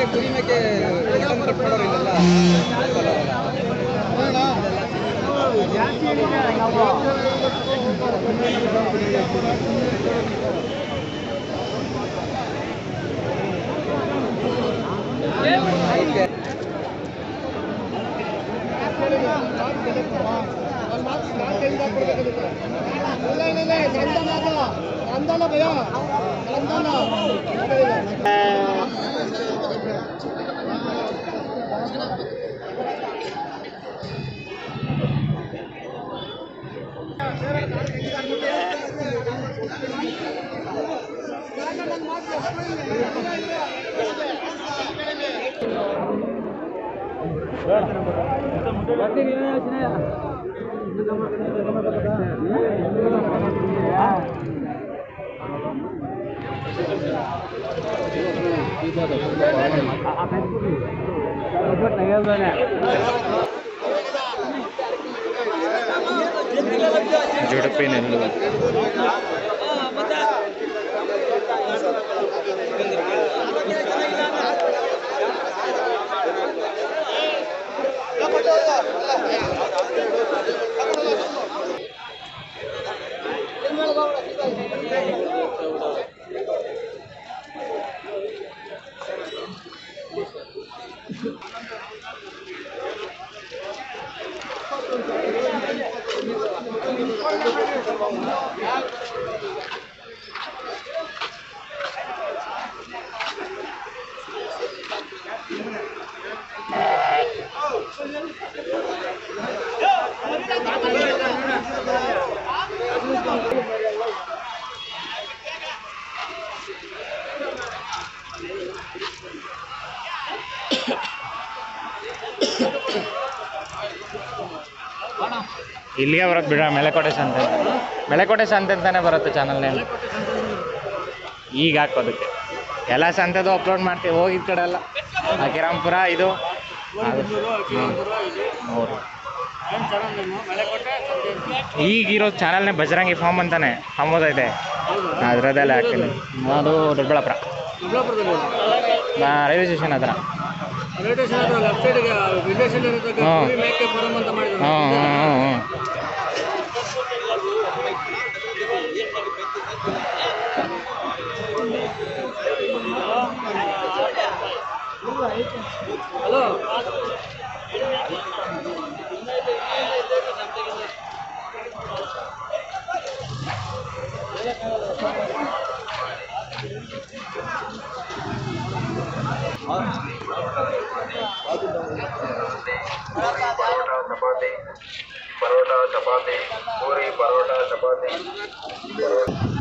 ಕುರಿ ಮೇಕೆ chicken cut ಮಾಡೋರು ಇಲ್ಲೆಲ್ಲ ಓಕೆ ಜುಡಪಿ ನೆಲ್ಲು ಇಲ್ಲಿಗೆ ಬರೋದು ಬಿಡ ಮೆಳೆಕೋಟೆ ಸಂತೆ ಮೆಳೆಕೋಟೆ ಸಂತೆ ಅಂತಾನೆ ಬರುತ್ತೆ ಚಾನಲ್ ನೇಮ್ ಈಗ ಹಾಕೋದಕ್ಕೆ ಎಲ್ಲ ಸಂತೆದು ಅಪ್ಲೋಡ್ ಮಾಡ್ತೀವಿ ಹೋಗಿದ್ ಕಡೆ ಎಲ್ಲ ಆ ಕಿರಾಂಪುರ ಇದು ಅದು. ಹ್ಮ್. ಹೌದು ಈಗಿರೋ ಚಾನಲ್ನೇ ಬಜರಂಗಿ ಫಾರ್ಮ್ ಅಂತಾನೆ ಫಾರ್ಮ್ ಇದೆ ಅದರದ್ದೆಲ್ಲ ಹಾಕ್ತೀನಿ ಅದು ದೊಡ್ಡಬಳ್ಳಾಪುರ ನಾ- ರೈಲ್ವೆ ಸ್ಟೇಷನ್ ಹತ್ರ ಲೆಫ್ಟ್ ಸೈಡ್ಗೆ ವಿಲೇಜ್ ಹಾ. ಮೇಕೆ ಫಾರಂ ಅಂತ ಮಾಡಿದ್ರು ಹ್ಞೂ ಹ್ಞೂ ಹ್ಞೂ ಹಲೋ ಪರೋಟ ಚಪಾತಿ ಪರೋಟ ಚಪಾತಿ ಪೂರಿ ಪರೋಟ ಚಪಾತಿ ಪರೋಟ